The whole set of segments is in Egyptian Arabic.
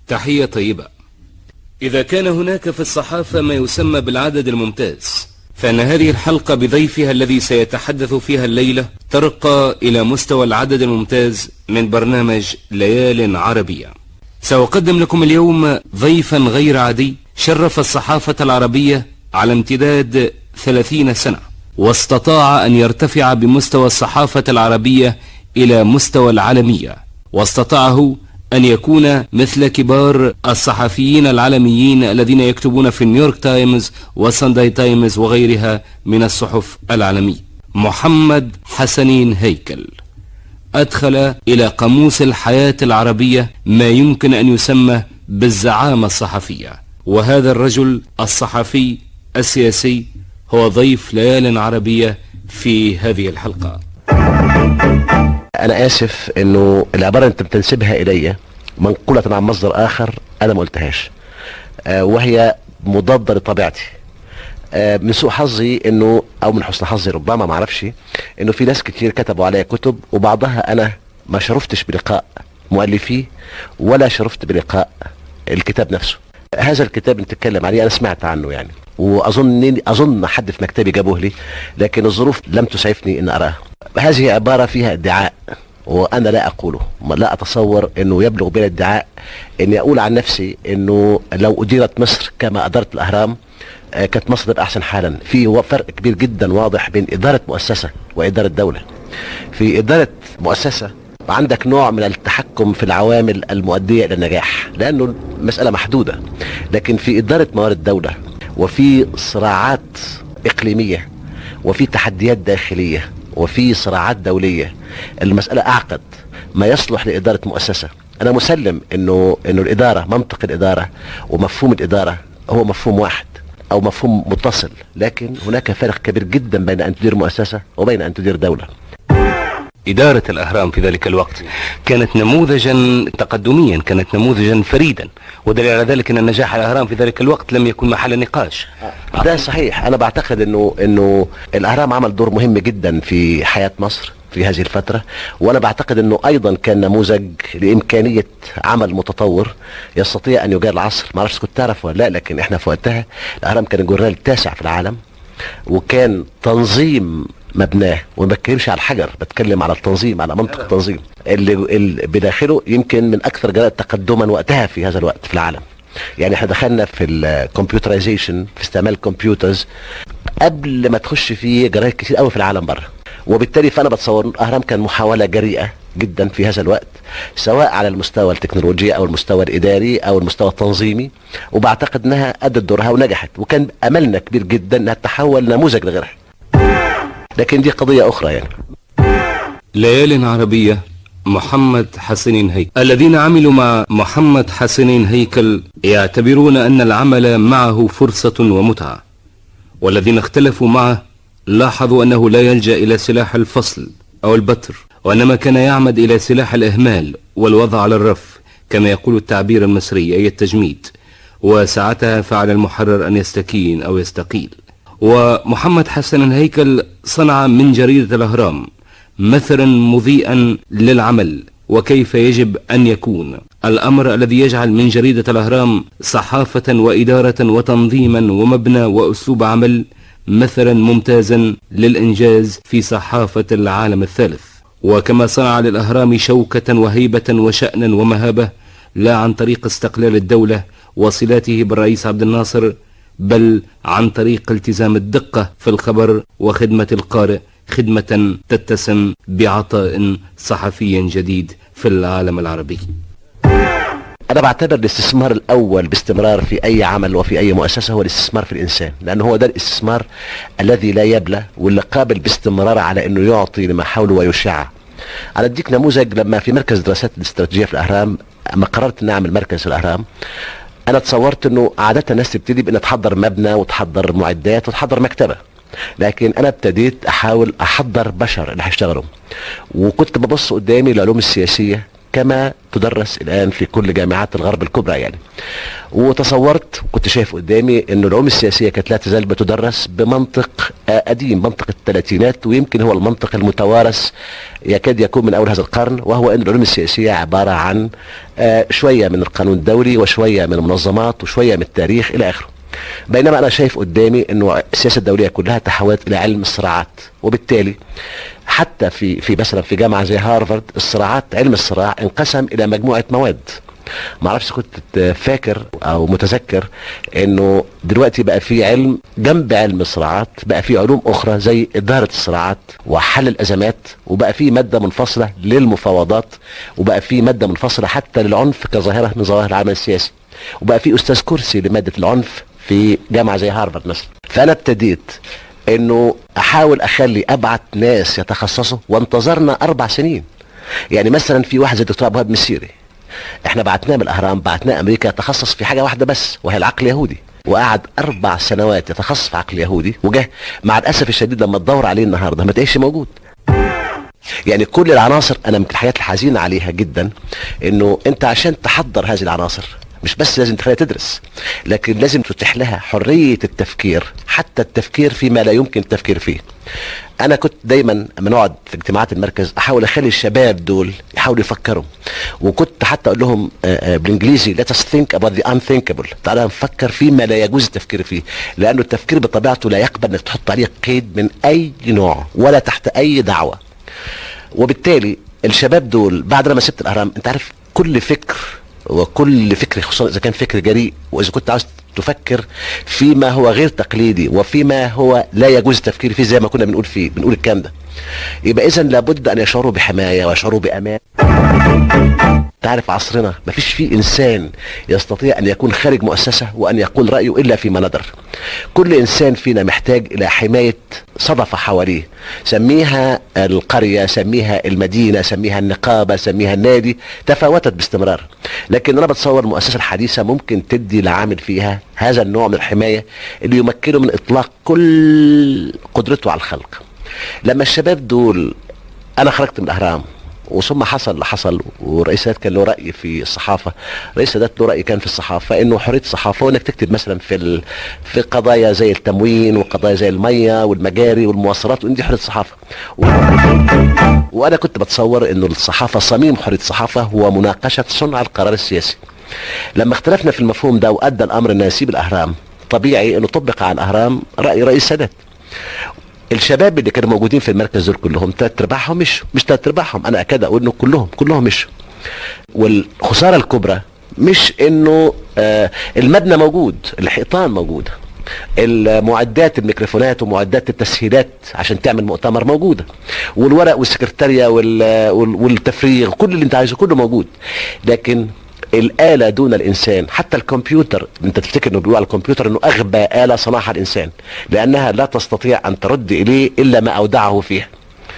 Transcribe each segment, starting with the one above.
تحية طيبة إذا كان هناك في الصحافة ما يسمى بالعدد الممتاز فإن هذه الحلقة بضيفها الذي سيتحدث فيها الليلة ترقى إلى مستوى العدد الممتاز من برنامج ليال عربية سأقدم لكم اليوم ضيفا غير عادي شرف الصحافة العربية على امتداد ثلاثين سنة واستطاع أن يرتفع بمستوى الصحافة العربية إلى مستوى العالمية واستطاعه أن يكون مثل كبار الصحفيين العالميين الذين يكتبون في نيويورك تايمز وسانداي تايمز وغيرها من الصحف العالمية محمد حسنين هيكل أدخل إلى قاموس الحياة العربية ما يمكن أن يسمى بالزعامة الصحفية وهذا الرجل الصحفي السياسي هو ضيف ليال عربية في هذه الحلقة انا اسف انه العباره اللي انت بتنسبها الي منقوله عن مصدر اخر انا ما قلتهاش آه وهي مضاده لطبيعتي آه من سوء حظي انه او من حسن حظي ربما ما اعرفش انه في ناس كتير كتبوا عليا كتب وبعضها انا ما شرفتش بلقاء مؤلفيه ولا شرفت بلقاء الكتاب نفسه هذا الكتاب اللي بتتكلم عليه انا سمعت عنه يعني واظن اظن حد في مكتبي جابوه لي لكن الظروف لم تسعفني ان اراه هذه عباره فيها ادعاء وانا لا اقوله لا اتصور انه يبلغ بين الادعاء اني اقول عن نفسي انه لو اديرت مصر كما ادارت الاهرام آه، كانت مصر تبقى احسن حالا في فرق كبير جدا واضح بين اداره مؤسسه واداره دوله في اداره مؤسسه عندك نوع من التحكم في العوامل المؤديه الى النجاح لانه المساله محدوده لكن في اداره موارد دوله وفي صراعات اقليميه وفي تحديات داخليه وفي صراعات دوليه المساله اعقد ما يصلح لاداره مؤسسه انا مسلم انه انه الاداره منطق الاداره ومفهوم الاداره هو مفهوم واحد او مفهوم متصل لكن هناك فرق كبير جدا بين ان تدير مؤسسه وبين ان تدير دوله إدارة الأهرام في ذلك الوقت كانت نموذجا تقدميا كانت نموذجا فريدا ودليل على ذلك أن نجاح الأهرام في ذلك الوقت لم يكن محل نقاش ده صحيح انا بعتقد انه انه الاهرام عمل دور مهم جدا في حياه مصر في هذه الفترة وأنا بعتقد أنه أيضا كان نموذج لإمكانية عمل متطور يستطيع أن يجاري العصر ما أعرفش كنت تعرف ولا لا لكن إحنا في وقتها الأهرام كان الجورنال التاسع في العالم وكان تنظيم مبناه وما بتكلمش على الحجر بتكلم على التنظيم على منطق التنظيم اللي, اللي بداخله يمكن من اكثر الجرائد تقدما وقتها في هذا الوقت في العالم يعني احنا دخلنا في الكمبيوترايزيشن في استعمال الكمبيوترز قبل ما تخش فيه جرايد كتير قوي في العالم بره وبالتالي فانا بتصور إن الاهرام كان محاوله جريئه جدا في هذا الوقت سواء على المستوى التكنولوجي او المستوى الاداري او المستوى التنظيمي وبعتقد انها ادت دورها ونجحت وكان املنا كبير جدا انها تتحول نموذج لغيرها لكن دي قضيه اخرى يعني ليال عربية محمد حسنين هيكل الذين عملوا مع محمد حسنين هيكل يعتبرون أن العمل معه فرصة ومتعة والذين اختلفوا معه لاحظوا أنه لا يلجأ إلى سلاح الفصل أو البتر وإنما كان يعمد إلى سلاح الإهمال والوضع على الرف كما يقول التعبير المصري أي التجميد وساعتها فعل المحرر أن يستكين أو يستقيل ومحمد حسن الهيكل صنع من جريدة الأهرام مثلا مضيئا للعمل وكيف يجب أن يكون الأمر الذي يجعل من جريدة الأهرام صحافة وإدارة وتنظيما ومبنى وأسلوب عمل مثلا ممتازا للإنجاز في صحافة العالم الثالث وكما صنع للأهرام شوكة وهيبة وشأنا ومهابة لا عن طريق استقلال الدولة وصلاته بالرئيس عبد الناصر بل عن طريق التزام الدقة في الخبر وخدمة القارئ خدمة تتسم بعطاء صحفي جديد في العالم العربي انا بعتبر الاستثمار الاول باستمرار في اي عمل وفي اي مؤسسه هو الاستثمار في الانسان لان هو ده الاستثمار الذي لا يبلى واللي قابل باستمرار على انه يعطي لما حوله ويشع انا اديك نموذج لما في مركز دراسات الاستراتيجيه في الاهرام اما قررت ان اعمل مركز في الاهرام انا تصورت انه عاده الناس تبتدي بان تحضر مبنى وتحضر معدات وتحضر مكتبه لكن انا ابتديت احاول احضر بشر اللي هيشتغلوا وكنت ببص قدامي العلوم السياسيه كما تدرس الان في كل جامعات الغرب الكبرى يعني وتصورت كنت شايف قدامي ان العلوم السياسيه كانت لا تزال بتدرس بمنطق آه، قديم منطق الثلاثينات ويمكن هو المنطق المتوارث يكاد يكون من اول هذا القرن وهو ان العلوم السياسيه عباره عن آه، شويه من القانون الدولي وشويه من المنظمات وشويه من التاريخ الى اخره بينما انا شايف قدامي انه السياسه الدوليه كلها تحولت الى علم الصراعات وبالتالي حتى في في مثلا في جامعه زي هارفارد الصراعات علم الصراع انقسم الى مجموعه مواد ما اعرفش كنت فاكر او متذكر انه دلوقتي بقى في علم جنب علم الصراعات بقى في علوم اخرى زي اداره الصراعات وحل الازمات وبقى في ماده منفصله للمفاوضات وبقى في ماده منفصله حتى للعنف كظاهره من ظواهر العمل السياسي وبقى في استاذ كرسي لماده العنف في جامعه زي هارفارد مثلا فانا ابتديت انه احاول اخلي ابعت ناس يتخصصوا وانتظرنا اربع سنين يعني مثلا في واحد زي الدكتور ابو وهاب مسيري احنا بعتناه من الاهرام بعتناه امريكا تخصص في حاجه واحده بس وهي العقل اليهودي وقعد اربع سنوات يتخصص في عقل يهودي وجه مع الاسف الشديد لما تدور عليه النهارده ما تلاقيش موجود يعني كل العناصر انا من الحاجات الحزينه عليها جدا انه انت عشان تحضر هذه العناصر مش بس لازم تخليها تدرس لكن لازم تتيح لها حرية التفكير حتى التفكير فيما لا يمكن التفكير فيه انا كنت دايما لما نقعد في اجتماعات المركز احاول اخلي الشباب دول يحاولوا يفكروا وكنت حتى اقول لهم آه، آه، بالانجليزي let us think about the unthinkable تعالى نفكر فيما لا يجوز التفكير فيه لانه التفكير بطبيعته لا يقبل انك تحط عليه قيد من اي نوع ولا تحت اي دعوه وبالتالي الشباب دول بعد لما سبت الاهرام انت عارف كل فكر وكل فكر خصوصا اذا كان فكر جريء واذا كنت عاوز تفكر فيما هو غير تقليدي وفيما هو لا يجوز التفكير فيه زي ما كنا بنقول فيه بنقول الكلام ده يبقى اذا لابد ان يشعروا بحمايه ويشعروا بامان تعرف عصرنا ما فيش فيه انسان يستطيع ان يكون خارج مؤسسه وان يقول رايه الا فيما ندر كل انسان فينا محتاج الى حمايه صدفه حواليه سميها القريه سميها المدينه سميها النقابه سميها النادي تفاوتت باستمرار لكن انا بتصور المؤسسه الحديثه ممكن تدي لعامل فيها هذا النوع من الحمايه اللي يمكنه من اطلاق كل قدرته على الخلق لما الشباب دول انا خرجت من الاهرام وثم حصل اللي حصل ورئيس السادات كان له راي في الصحافه رئيس السادات له راي كان في الصحافه انه حريه الصحافه وانك تكتب مثلا في ال... في قضايا زي التموين وقضايا زي الميه والمجاري والمواصلات وان دي حريه الصحافه و... وانا كنت بتصور انه الصحافه صميم حريه الصحافه هو مناقشه صنع القرار السياسي لما اختلفنا في المفهوم ده وادى الامر ان يسيب الاهرام طبيعي انه طبق على الاهرام راي رئيس السادات الشباب اللي كانوا موجودين في المركز دول كلهم ثلاث ارباعهم مشوا مش ثلاث ارباعهم انا اكاد اقول انه كلهم كلهم مشوا والخساره الكبرى مش انه آه المبنى موجود الحيطان موجوده المعدات الميكروفونات ومعدات التسهيلات عشان تعمل مؤتمر موجوده والورق والسكرتاريه وال- وال- والتفريغ كل اللي انت عايزه كله موجود لكن الآلة دون الإنسان حتى الكمبيوتر أنت تفتكر أنه بيقول على الكمبيوتر أنه أغبى آلة صنعها الإنسان لأنها لا تستطيع أن ترد إليه إلا ما أودعه فيها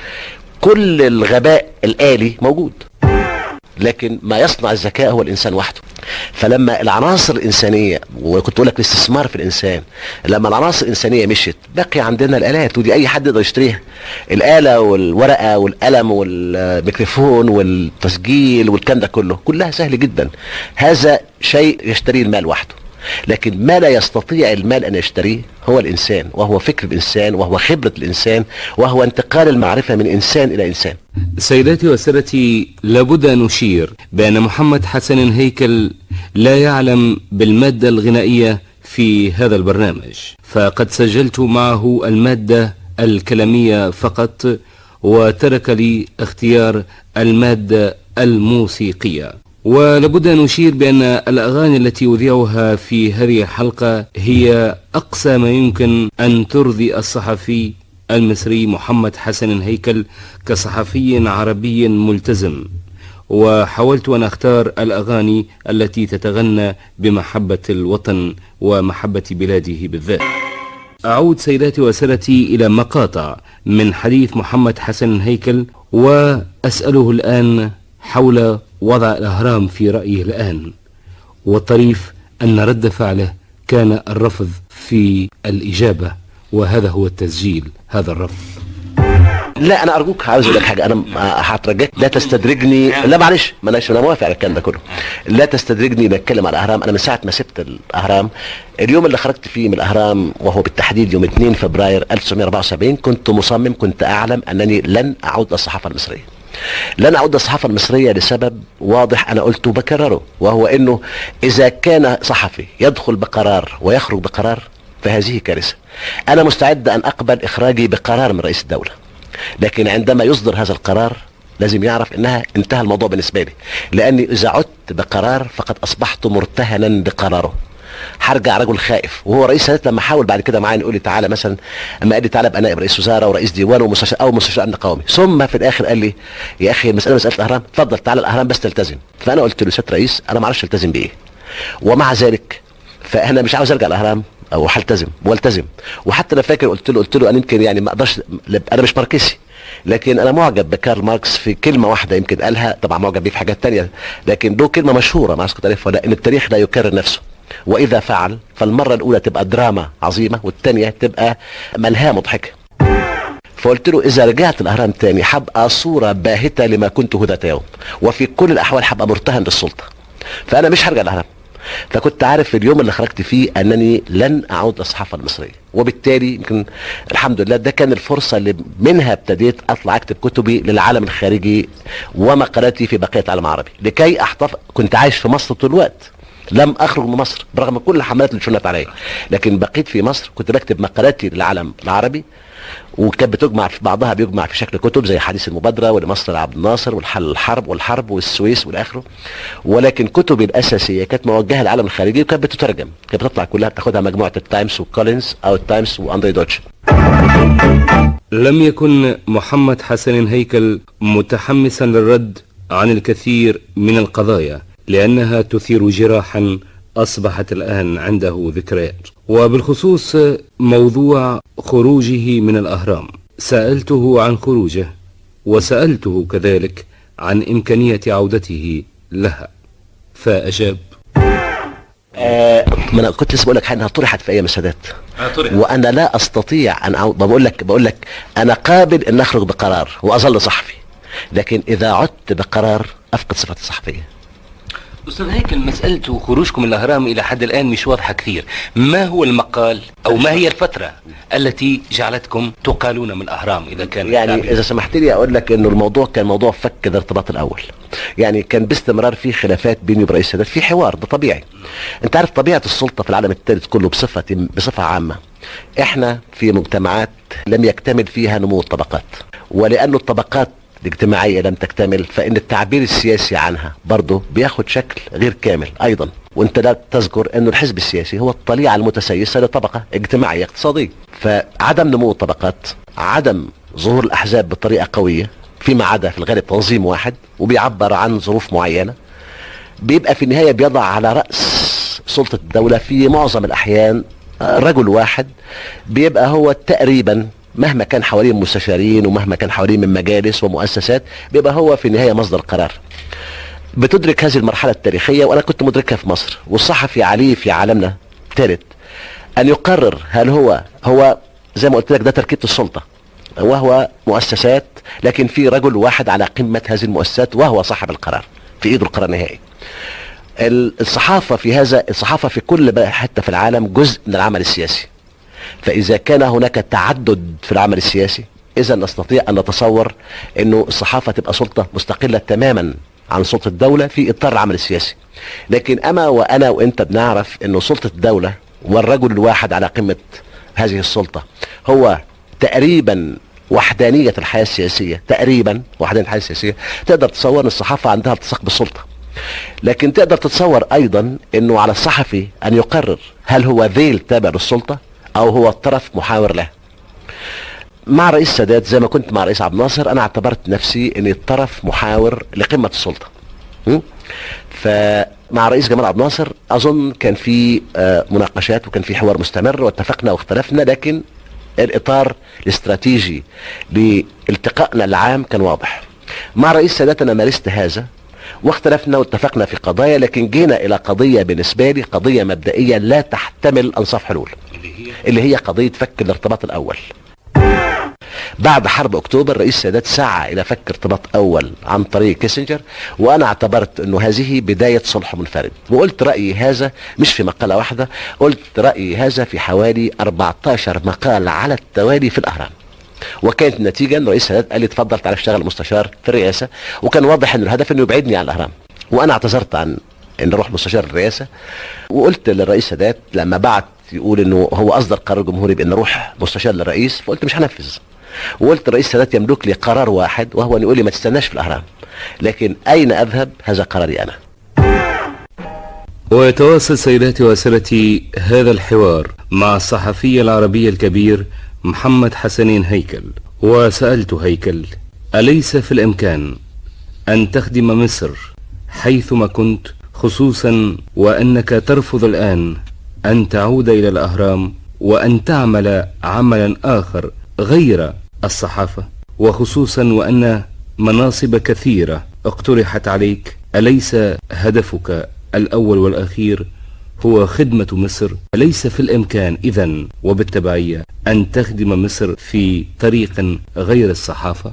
كل الغباء الآلي موجود لكن ما يصنع الذكاء هو الانسان وحده فلما العناصر الانسانيه وكنت اقول لك الاستثمار في الانسان لما العناصر الانسانيه مشت بقي عندنا الالات ودي اي حد يقدر يشتريها الاله والورقه والقلم والميكروفون والتسجيل والكلام ده كله كلها سهل جدا هذا شيء يشتريه المال وحده لكن ما لا يستطيع المال ان يشتريه هو الانسان وهو فكر الانسان وهو خبره الانسان وهو انتقال المعرفه من انسان الى انسان سيداتي وسادتي لابد أن نشير بأن محمد حسن هيكل لا يعلم بالمادة الغنائية في هذا البرنامج فقد سجلت معه المادة الكلامية فقط وترك لي اختيار المادة الموسيقية ولابد أن نشير بأن الأغاني التي أذيعها في هذه الحلقة هي أقصى ما يمكن أن ترضي الصحفي المصري محمد حسن هيكل كصحفي عربي ملتزم وحاولت أن أختار الأغاني التي تتغنى بمحبة الوطن ومحبة بلاده بالذات أعود سيداتي وسادتي إلى مقاطع من حديث محمد حسن هيكل وأسأله الآن حول وضع الأهرام في رأيه الآن والطريف أن رد فعله كان الرفض في الإجابة وهذا هو التسجيل هذا الرفض لا انا ارجوك عاوز اقول لك حاجه انا هترجاك لا تستدرجني لا معلش معلش انا موافق على الكلام ده كله لا تستدرجني بتكلم على الاهرام انا من ساعه ما سبت الاهرام اليوم اللي خرجت فيه من الاهرام وهو بالتحديد يوم 2 فبراير 1974 كنت مصمم كنت اعلم انني لن اعود للصحافه المصريه لن اعود للصحافه المصريه لسبب واضح انا قلته بكرره وهو انه اذا كان صحفي يدخل بقرار ويخرج بقرار فهذه كارثه انا مستعد ان اقبل اخراجي بقرار من رئيس الدوله لكن عندما يصدر هذا القرار لازم يعرف انها انتهى الموضوع بالنسبه لي لاني اذا عدت بقرار فقد اصبحت مرتهنا بقراره هرجع رجل خائف وهو رئيس السادات لما حاول بعد كده معايا يقول لي تعالى مثلا اما قال لي تعالى ابقى نائب رئيس وزاره ورئيس ديوان ومستشار او مستشار امن قومي ثم في الاخر قال لي يا اخي المساله مساله الاهرام اتفضل تعالى الاهرام بس تلتزم فانا قلت له سياده رئيس انا ما اعرفش التزم بايه ومع ذلك فانا مش عاوز ارجع الاهرام او هلتزم والتزم وحتى انا فاكر قلت له قلت له انا يمكن يعني ما اقدرش انا مش ماركسي لكن انا معجب بكارل ماركس في كلمه واحده يمكن قالها طبعا معجب بيه في حاجات تانية لكن له كلمه مشهوره ما كنت عارفها ولا ان التاريخ لا يكرر نفسه واذا فعل فالمره الاولى تبقى دراما عظيمه والثانيه تبقى ملهاه مضحكه فقلت له اذا رجعت الاهرام تاني هبقى صوره باهته لما كنت ذات يوم وفي كل الاحوال هبقى مرتهن للسلطه فانا مش هرجع الاهرام فكنت عارف في اليوم اللي خرجت فيه انني لن اعود للصحافه المصريه وبالتالي يمكن الحمد لله ده كان الفرصه اللي منها ابتديت اطلع اكتب كتبي للعالم الخارجي ومقالاتي في بقيه العالم العربي لكي احتفظ كنت عايش في مصر طول الوقت لم اخرج من مصر برغم كل الحملات اللي شنت عليا لكن بقيت في مصر كنت بكتب مقالاتي للعالم العربي وكانت بتجمع في بعضها بيجمع في شكل كتب زي حديث المبادره ولمصر عبد الناصر والحل الحرب والحرب والسويس والاخره ولكن كتبي الاساسيه كانت موجهه للعالم الخارجي وكانت بتترجم كانت بتطلع كلها بتاخدها مجموعه التايمز وكولينز او التايمز واندري دوتش لم يكن محمد حسن هيكل متحمسا للرد عن الكثير من القضايا لأنها تثير جراحا أصبحت الآن عنده ذكريات وبالخصوص موضوع خروجه من الأهرام سألته عن خروجه وسألته كذلك عن إمكانية عودته لها فأجاب آه ما انا كنت لسه بقول لك حاجه انها طرحت في ايام السادات وانا لا استطيع ان أعود بقول لك بقول لك انا قابل ان اخرج بقرار واظل صحفي لكن اذا عدت بقرار افقد صفتي الصحفيه أستاذ هيكل مسألة خروجكم من الأهرام إلى حد الآن مش واضحة كثير ما هو المقال أو ما هي الفترة التي جعلتكم تقالون من الأهرام إذا كان يعني إذا سمحت لي أقول لك إنه الموضوع كان موضوع فك الارتباط الأول يعني كان باستمرار في خلافات بيني وبين رئيس السادات في حوار ده طبيعي أنت عارف طبيعة السلطة في العالم الثالث كله بصفة بصفة عامة إحنا في مجتمعات لم يكتمل فيها نمو الطبقات ولأنه الطبقات الاجتماعية لم تكتمل فإن التعبير السياسي عنها برضه بياخد شكل غير كامل أيضا وانت لا تذكر انه الحزب السياسي هو الطليعة المتسيسة لطبقة اجتماعية اقتصادية فعدم نمو الطبقات عدم ظهور الاحزاب بطريقة قوية فيما عدا في الغالب تنظيم واحد وبيعبر عن ظروف معينة بيبقى في النهاية بيضع على رأس سلطة الدولة في معظم الأحيان رجل واحد بيبقى هو تقريبا مهما كان حواليه مستشارين ومهما كان حواليه من مجالس ومؤسسات بيبقى هو في النهايه مصدر قرار بتدرك هذه المرحله التاريخيه وانا كنت مدركها في مصر والصحفي عليه في عالمنا ثالث ان يقرر هل هو هو زي ما قلت لك ده تركيبه السلطه وهو مؤسسات لكن في رجل واحد على قمه هذه المؤسسات وهو صاحب القرار في ايده القرار النهائي الصحافه في هذا الصحافه في كل حته في العالم جزء من العمل السياسي فإذا كان هناك تعدد في العمل السياسي إذا نستطيع أن نتصور أنه الصحافة تبقى سلطة مستقلة تماما عن سلطة الدولة في إطار العمل السياسي لكن أما وأنا وأنت بنعرف أنه سلطة الدولة والرجل الواحد على قمة هذه السلطة هو تقريبا وحدانية الحياة السياسية تقريبا وحدانية الحياة السياسية تقدر تصور أن الصحافة عندها التصاق بالسلطة لكن تقدر تتصور أيضا أنه على الصحفي أن يقرر هل هو ذيل تابع للسلطة او هو الطرف محاور له مع رئيس السادات زي ما كنت مع رئيس عبد الناصر انا اعتبرت نفسي اني الطرف محاور لقمه السلطه فمع رئيس جمال عبد الناصر اظن كان في مناقشات وكان في حوار مستمر واتفقنا واختلفنا لكن الاطار الاستراتيجي لالتقائنا العام كان واضح مع رئيس السادات انا مارست هذا واختلفنا واتفقنا في قضايا لكن جينا الى قضيه بالنسبه لي قضيه مبدئيه لا تحتمل انصاف حلول اللي هي قضيه فك الارتباط الاول بعد حرب اكتوبر رئيس السادات سعى الى فك ارتباط اول عن طريق كيسنجر وانا اعتبرت انه هذه بدايه صلح منفرد وقلت رايي هذا مش في مقاله واحده قلت رايي هذا في حوالي 14 مقال على التوالي في الاهرام وكانت النتيجه ان رئيس السادات قال لي اتفضل تعالى اشتغل مستشار في الرئاسه وكان واضح ان الهدف انه يبعدني عن الاهرام وانا اعتذرت عن ان اروح مستشار الرئاسه وقلت للرئيس سادات لما بعت يقول انه هو اصدر قرار جمهوري بان اروح مستشار للرئيس فقلت مش هنفذ وقلت الرئيس سادات يملك لي قرار واحد وهو ان يقول لي ما تستناش في الاهرام لكن اين اذهب هذا قراري انا ويتواصل سيداتي وسادتي هذا الحوار مع الصحفي العربي الكبير محمد حسنين هيكل وسألت هيكل أليس في الإمكان أن تخدم مصر حيثما كنت خصوصا وأنك ترفض الآن أن تعود إلى الأهرام وأن تعمل عملا آخر غير الصحافة وخصوصا وأن مناصب كثيرة اقترحت عليك أليس هدفك الأول والأخير هو خدمة مصر ليس في الإمكان إذا وبالتبعية أن تخدم مصر في طريق غير الصحافة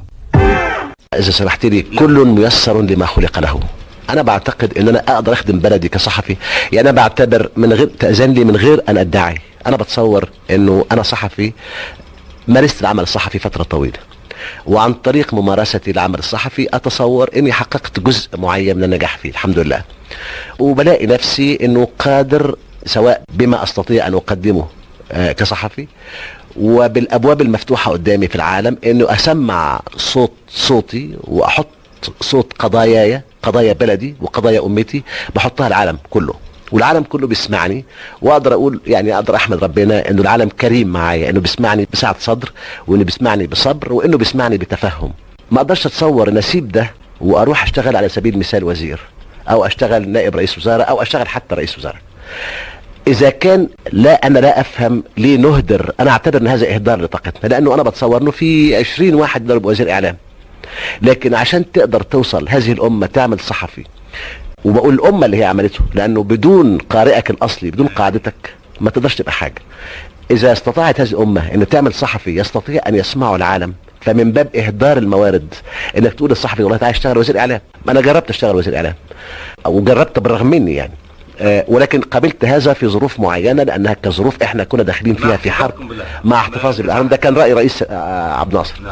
اذا سمحت لي كل ميسر لما خلق له انا بعتقد ان انا اقدر اخدم بلدي كصحفي يعني انا بعتبر من غير تاذن لي من غير ان ادعي انا بتصور انه انا صحفي مارست العمل الصحفي فتره طويله وعن طريق ممارستي للعمل الصحفي اتصور اني حققت جزء معين من النجاح فيه الحمد لله وبلاقي نفسي انه قادر سواء بما استطيع ان اقدمه آه، كصحفي وبالابواب المفتوحه قدامي في العالم انه اسمع صوت صوتي واحط صوت قضاياي قضايا بلدي وقضايا امتي بحطها العالم كله والعالم كله بيسمعني واقدر اقول يعني اقدر احمد ربنا انه العالم كريم معايا انه بيسمعني بسعه صدر وانه بيسمعني بصبر وانه بيسمعني بتفهم ما اقدرش اتصور ان اسيب ده واروح اشتغل على سبيل المثال وزير او اشتغل نائب رئيس وزراء او اشتغل حتى رئيس وزراء اذا كان لا انا لا افهم ليه نهدر انا اعتبر ان هذا اهدار لطاقتنا لانه انا بتصور انه في 20 واحد يقدر يبقى وزير اعلام لكن عشان تقدر توصل هذه الامه تعمل صحفي وبقول الامه اللي هي عملته لانه بدون قارئك الاصلي بدون قاعدتك ما تقدرش تبقى حاجه اذا استطاعت هذه الامه ان تعمل صحفي يستطيع ان يسمعه العالم فمن باب اهدار الموارد انك تقول للصحفي والله تعالى اشتغل وزير اعلام ما انا جربت اشتغل وزير اعلام وجربت بالرغم مني يعني آه، ولكن قبلت هذا في ظروف معينه لانها كظروف احنا كنا داخلين فيها في حرب احتفاظكم بالأهرام. مع احتفاظي بالاهرام ده كان راي رئيس آه، عبد الناصر نعم.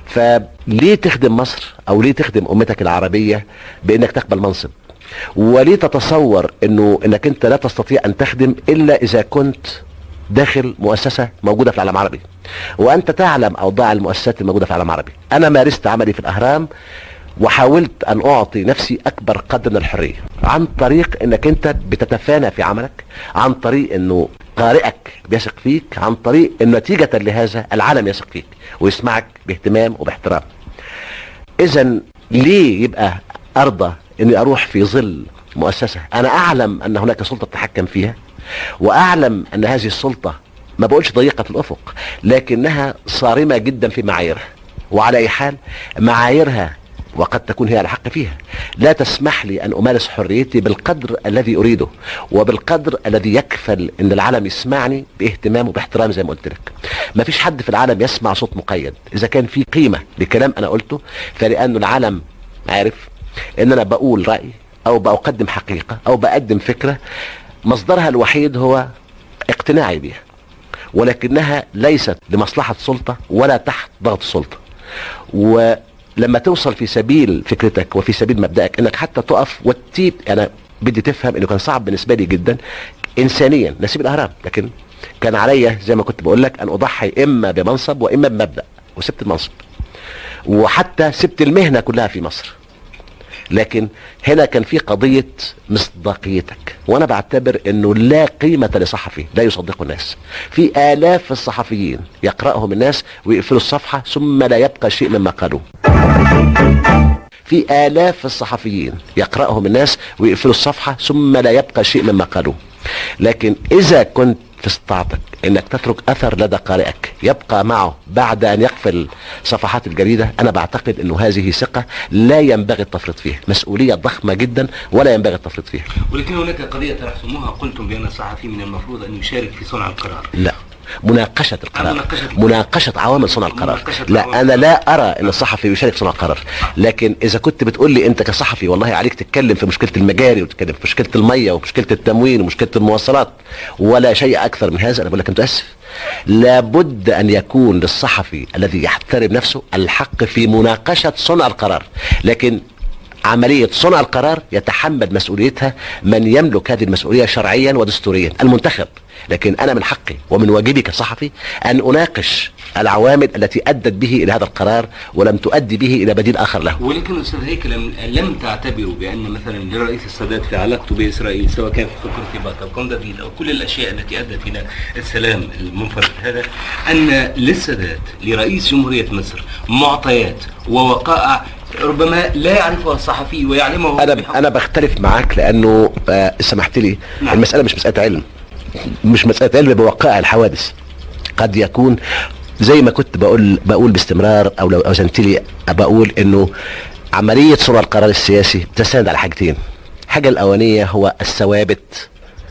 فليه تخدم مصر او ليه تخدم امتك العربيه بانك تقبل منصب وليه تتصور انه انك انت لا تستطيع ان تخدم الا اذا كنت داخل مؤسسه موجوده في العالم العربي وانت تعلم اوضاع المؤسسات الموجوده في العالم العربي انا مارست عملي في الاهرام وحاولت ان اعطي نفسي اكبر قدر من الحريه عن طريق انك انت بتتفانى في عملك عن طريق انه قارئك بيثق فيك عن طريق انه نتيجه لهذا العالم يثق فيك ويسمعك باهتمام وباحترام اذا ليه يبقى ارضى اني اروح في ظل مؤسسه انا اعلم ان هناك سلطه تتحكم فيها واعلم ان هذه السلطه ما بقولش ضيقه الافق لكنها صارمه جدا في معاييرها وعلى اي حال معاييرها وقد تكون هي على حق فيها لا تسمح لي ان امارس حريتي بالقدر الذي اريده وبالقدر الذي يكفل ان العالم يسمعني باهتمام وباحترام زي ما قلت لك ما فيش حد في العالم يسمع صوت مقيد اذا كان في قيمه لكلام انا قلته فلانه العالم عارف ان انا بقول راي او بقدم حقيقه او بقدم فكره مصدرها الوحيد هو اقتناعي بها ولكنها ليست لمصلحه سلطه ولا تحت ضغط السلطه ولما توصل في سبيل فكرتك وفي سبيل مبدأك انك حتى تقف وتسيب انا بدي تفهم انه كان صعب بالنسبه لي جدا انسانيا نسيب الاهرام لكن كان عليا زي ما كنت بقول لك ان اضحي اما بمنصب واما بمبدا وسبت المنصب وحتى سبت المهنه كلها في مصر لكن هنا كان في قضية مصداقيتك وانا بعتبر انه لا قيمة لصحفي لا يصدقه الناس في الاف الصحفيين يقرأهم الناس ويقفلوا الصفحة ثم لا يبقى شيء مما قالوه في آلاف الصحفيين يقرأهم الناس ويقفلوا الصفحة ثم لا يبقى شيء مما قالوه لكن إذا كنت في استطاعتك انك تترك اثر لدى قارئك يبقى معه بعد ان يقفل صفحات الجريده انا بعتقد انه هذه ثقه لا ينبغي التفريط فيها مسؤوليه ضخمه جدا ولا ينبغي التفريط فيها ولكن هناك قضية طرحتموها قلتم بأن الصحفي من المفروض أن يشارك في صنع القرار لا مناقشه القرار مناقشة القرار. مناقشه عوامل صنع القرار مناقشة لا عوامل. انا لا ارى ان الصحفي يشارك في صنع القرار لكن اذا كنت بتقول لي انت كصحفي والله عليك تتكلم في مشكله المجاري وتتكلم في مشكله الميه ومشكله التموين ومشكله المواصلات ولا شيء اكثر من هذا انا بقول لك انت اسف لابد ان يكون للصحفي الذي يحترم نفسه الحق في مناقشه صنع القرار لكن عملية صنع القرار يتحمل مسؤوليتها من يملك هذه المسؤولية شرعيا ودستوريا المنتخب لكن أنا من حقي ومن واجبي كصحفي أن أناقش العوامل التي أدت به إلى هذا القرار ولم تؤدي به إلى بديل آخر له ولكن استاذ هيكل لم, لم تعتبروا بان مثلا لرئيس السادات في علاقته باسرائيل سواء كان في فكره ارتباط او كوندا دافيد او كل الاشياء التي ادت الى السلام المنفرد هذا ان للسادات لرئيس جمهوريه مصر معطيات ووقائع ربما لا يعرفها الصحفي ويعلمه انا بحق- انا بختلف معاك لانه آه سمحت لي نعم. المساله مش مساله علم مش مساله علم بوقائع الحوادث قد يكون زي ما كنت بقول بقول باستمرار او لو اوزنت لي بقول انه عمليه صنع القرار السياسي بتستند على حاجتين الحاجه الاولانيه هو الثوابت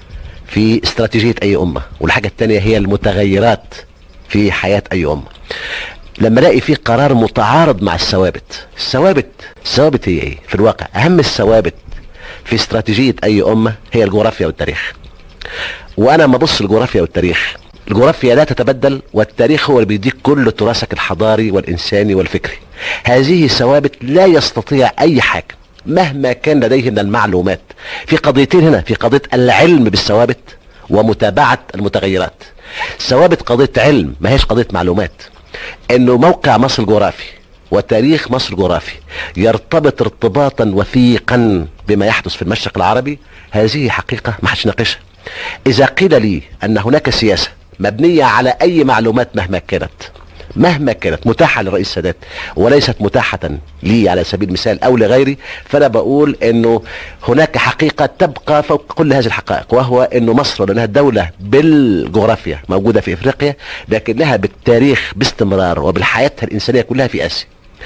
في استراتيجيه اي امه والحاجه الثانيه هي المتغيرات في حياه اي امه لما الاقي في قرار متعارض مع الثوابت الثوابت الثوابت هي ايه في الواقع اهم الثوابت في استراتيجيه اي امه هي الجغرافيا والتاريخ وانا لما ابص الجغرافيا والتاريخ الجغرافيا لا تتبدل والتاريخ هو اللي بيديك كل تراثك الحضاري والانساني والفكري هذه ثوابت لا يستطيع اي حاكم مهما كان لديه من المعلومات في قضيتين هنا في قضيه العلم بالثوابت ومتابعه المتغيرات ثوابت قضيه علم ما هيش قضيه معلومات انه موقع مصر الجغرافي وتاريخ مصر الجغرافي يرتبط ارتباطا وثيقا بما يحدث في المشرق العربي هذه حقيقة ما حدش ناقشها إذا قيل لي أن هناك سياسة مبنية على أي معلومات مهما كانت مهما كانت متاحة لرئيس السادات وليست متاحة لي على سبيل المثال أو لغيري فأنا بقول أنه هناك حقيقة تبقى فوق كل هذه الحقائق وهو أنه مصر لأنها دولة بالجغرافيا موجودة في إفريقيا لكنها بالتاريخ باستمرار وبالحياتها الإنسانية كلها في آسيا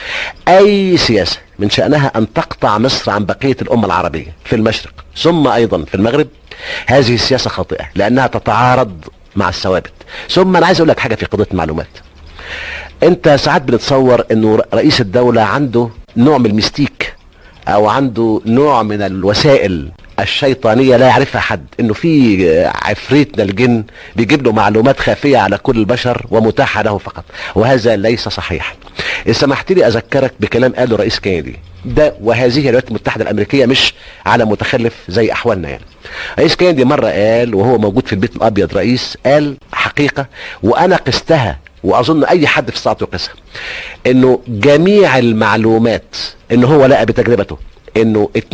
اي سياسة من شأنها ان تقطع مصر عن بقية الامة العربية في المشرق ثم ايضا في المغرب هذه السياسة خاطئة لانها تتعارض مع الثوابت ثم انا عايز اقول لك حاجة في قضية المعلومات انت ساعات بنتصور انه رئيس الدولة عنده نوع من الميستيك او عنده نوع من الوسائل الشيطانية لا يعرفها حد انه في عفريت من الجن بيجيب له معلومات خافية على كل البشر ومتاحة له فقط وهذا ليس صحيح إن سمحت لي اذكرك بكلام قاله رئيس كينيدي ده وهذه الولايات المتحدة الامريكية مش على متخلف زي احوالنا يعني رئيس كينيدي مرة قال وهو موجود في البيت الابيض رئيس قال حقيقة وانا قستها واظن اي حد في استطاعته يقيسها انه جميع المعلومات ان هو لقى بتجربته انه 92%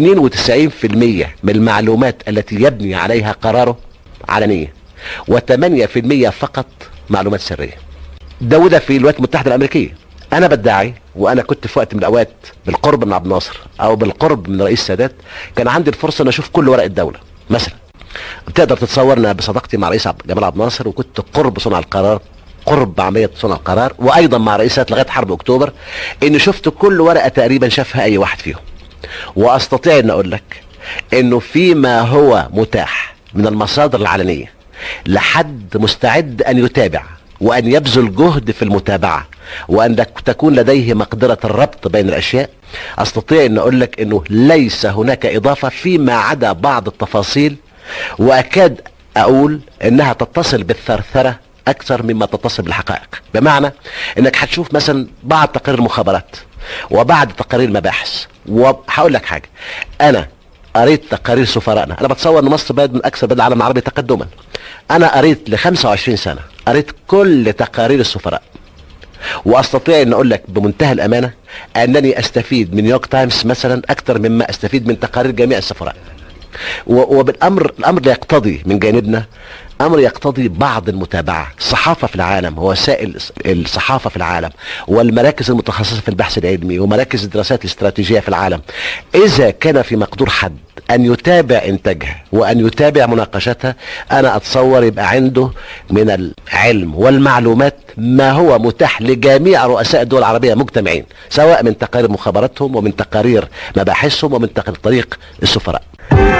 من المعلومات التي يبني عليها قراره علنيه و8% فقط معلومات سريه ده وده في الولايات المتحده الامريكيه انا بدعي وانا كنت في وقت من الاوقات بالقرب من عبد الناصر او بالقرب من رئيس السادات كان عندي الفرصه ان اشوف كل ورق الدوله مثلا تقدر تتصورنا بصداقتي مع رئيس عبد- جمال عبد الناصر وكنت قرب صنع القرار قرب عمليه صنع القرار وايضا مع رئيسات لغايه حرب اكتوبر ان شفت كل ورقه تقريبا شافها اي واحد فيهم واستطيع ان اقول لك انه فيما هو متاح من المصادر العلنيه لحد مستعد ان يتابع وان يبذل جهد في المتابعه وان لك- تكون لديه مقدره الربط بين الاشياء استطيع ان اقول لك انه ليس هناك اضافه فيما عدا بعض التفاصيل واكاد اقول انها تتصل بالثرثره اكثر مما تتصل بالحقائق بمعنى انك هتشوف مثلا بعض تقارير المخابرات وبعض تقارير المباحث وهقول لك حاجه انا قريت تقارير سفرائنا انا بتصور ان مصر بلد من اكثر بلاد العالم العربي تقدما انا قريت ل 25 سنه قريت كل تقارير السفراء واستطيع ان اقول لك بمنتهى الامانه انني استفيد من نيويورك تايمز مثلا اكثر مما استفيد من تقارير جميع السفراء و- وبالامر الامر لا يقتضي من جانبنا امر يقتضي بعض المتابعه الصحافه في العالم ووسائل الصحافه في العالم والمراكز المتخصصه في البحث العلمي ومراكز الدراسات الاستراتيجيه في العالم اذا كان في مقدور حد ان يتابع انتاجها وان يتابع مناقشتها انا اتصور يبقى عنده من العلم والمعلومات ما هو متاح لجميع رؤساء الدول العربيه مجتمعين سواء من تقارير مخابراتهم ومن تقارير مباحثهم ومن تقارير طريق السفراء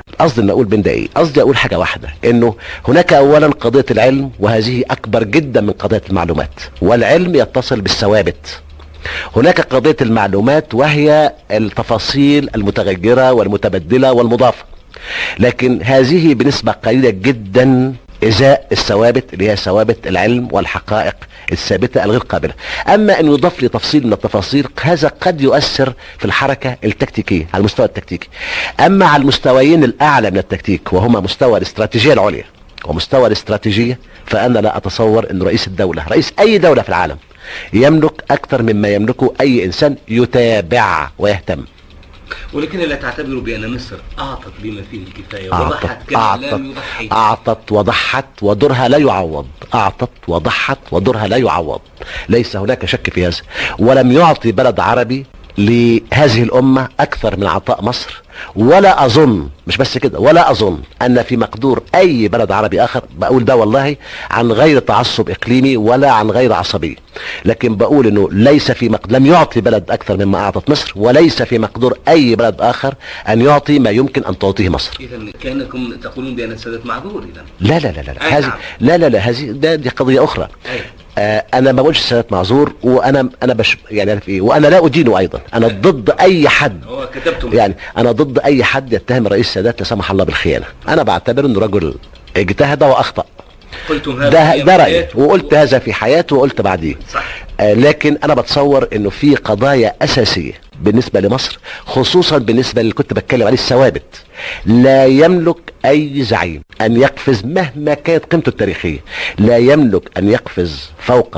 قصدي ان اقول بين ده ايه قصدي اقول حاجه واحده انه هناك اولا قضيه العلم وهذه اكبر جدا من قضيه المعلومات والعلم يتصل بالثوابت هناك قضيه المعلومات وهي التفاصيل المتغيره والمتبدله والمضافه لكن هذه بنسبه قليله جدا ازاء الثوابت اللي هي ثوابت العلم والحقائق الثابته الغير قابله اما ان يضاف لي تفصيل من التفاصيل هذا قد يؤثر في الحركه التكتيكيه على المستوى التكتيكي اما على المستويين الاعلى من التكتيك وهما مستوى الاستراتيجيه العليا ومستوى الاستراتيجيه فانا لا اتصور ان رئيس الدوله رئيس اي دوله في العالم يملك اكثر مما يملكه اي انسان يتابع ويهتم ولكن لا تعتبر بأن مصر أعطت بما فيه الكفاية أعطت وضحت كما أعطت لم يضحي أعطت وضحت ودورها لا يعوض أعطت وضحت ودورها لا يعوض ليس هناك شك في هذا ولم يعطي بلد عربي لهذه الأمة أكثر من عطاء مصر ولا أظن مش بس كده ولا أظن أن في مقدور أي بلد عربي آخر بقول ده والله عن غير تعصب إقليمي ولا عن غير عصبية لكن بقول أنه ليس في مقدور لم يعطي بلد أكثر مما أعطت مصر وليس في مقدور أي بلد آخر أن يعطي ما يمكن أن تعطيه مصر إذا كأنكم تقولون بأن السادات معذور إذا لا لا لا لا, أي لا. هذه نعم. لا لا لا هذه ده دي قضيه اخرى أي. آه انا ما بقولش السادات معذور وانا انا بش يعني عارف ايه وانا لا ادينه ايضا انا ضد اي حد هو كتبتم يعني انا ضد اي حد يتهم الرئيس السادات لا سمح الله بالخيانه انا بعتبر انه رجل اجتهد واخطا قلتم هذا ده أيام ده رايي حياته. وقلت هذا في حياته وقلت بعديه صح آه، لكن انا بتصور انه في قضايا اساسيه بالنسبه لمصر خصوصا بالنسبه اللي كنت بتكلم عليه الثوابت لا يملك اي زعيم ان يقفز مهما كانت قيمته التاريخيه لا يملك ان يقفز فوق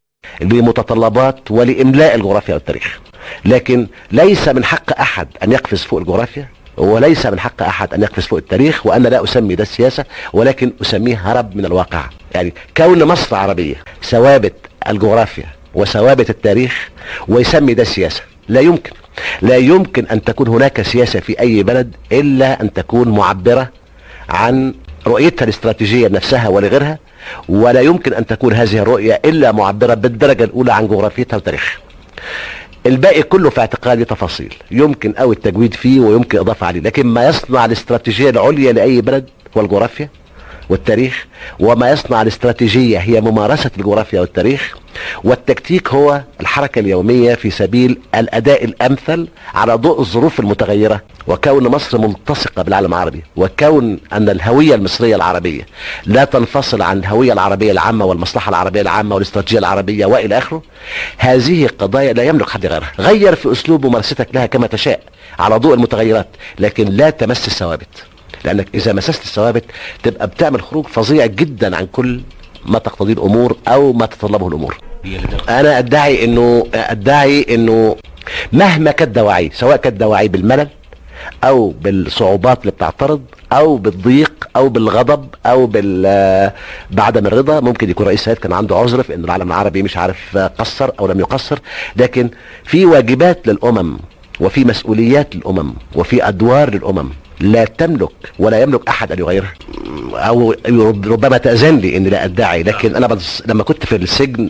لمتطلبات ولاملاء الجغرافيا والتاريخ لكن ليس من حق احد ان يقفز فوق الجغرافيا وليس من حق احد ان يقفز فوق التاريخ وانا لا اسمي ده السياسه ولكن اسميه هرب من الواقع يعني كون مصر عربيه ثوابت الجغرافيا وثوابت التاريخ ويسمي ده سياسه لا يمكن لا يمكن ان تكون هناك سياسه في اي بلد الا ان تكون معبره عن رؤيتها الاستراتيجيه لنفسها ولغيرها ولا يمكن ان تكون هذه الرؤيه الا معبره بالدرجه الاولى عن جغرافيتها وتاريخها الباقي كله في اعتقادي تفاصيل يمكن او التجويد فيه ويمكن اضافه عليه لكن ما يصنع الاستراتيجيه العليا لاي بلد هو الجغرافيا والتاريخ وما يصنع الاستراتيجيه هي ممارسه الجغرافيا والتاريخ والتكتيك هو الحركه اليوميه في سبيل الاداء الامثل على ضوء الظروف المتغيره وكون مصر ملتصقه بالعالم العربي وكون ان الهويه المصريه العربيه لا تنفصل عن الهويه العربيه العامه والمصلحه العربيه العامه والاستراتيجيه العربيه والى اخره هذه قضايا لا يملك حد غيرها غير في اسلوب ممارستك لها كما تشاء على ضوء المتغيرات لكن لا تمس الثوابت لانك اذا مسست الثوابت تبقى بتعمل خروج فظيع جدا عن كل ما تقتضيه الامور او ما تتطلبه الامور هي اللي تقول. انا ادعي انه ادعي انه مهما كانت دواعي سواء كانت دواعي بالملل او بالصعوبات اللي بتعترض او بالضيق او بالغضب او بال بعدم الرضا ممكن يكون رئيس سيد كان عنده عذر في ان العالم العربي مش عارف قصر او لم يقصر لكن في واجبات للامم وفي مسؤوليات للامم وفي ادوار للامم لا تملك ولا يملك احد ان يغيرها او ربما تاذن لي اني لا ادعي لكن انا بص لما كنت في السجن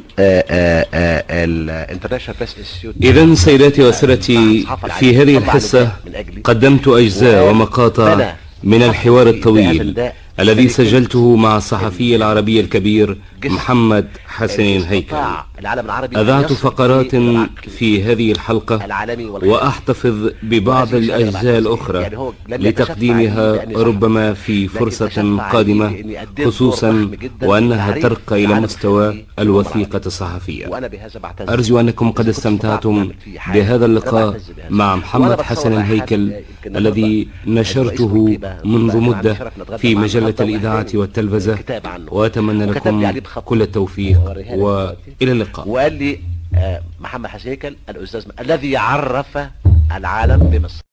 الانترناشونال بريس انستيتيوت إذا سيداتي وسادتي في هذه الحصة قدمت أجزاء ومقاطع من الحوار الطويل الذي سجلته مع الصحفي العربي الكبير محمد حسنين هيكل العالم العربي أذعت يصل فقرات في العقل في هذه الحلقة العالمي والخيال. وأحتفظ ببعض الأجزاء الأخرى لتقديمها ربما في فرصة قادمة خصوصا وأنها ترقى إلى مستوى الوثيقة الصحفية وانا بهذا بعتز أرجو أنكم قد استمتعتم بهذا اللقاء مع محمد حسن الهيكل الذي نشرته منذ مدة في مجلة الإذاعة والتلفزة وأتمنى لكم كل التوفيق وإلى اللقاء وقال لي آه، محمد حسين هيكل الاستاذ الذي عرف العالم بمصر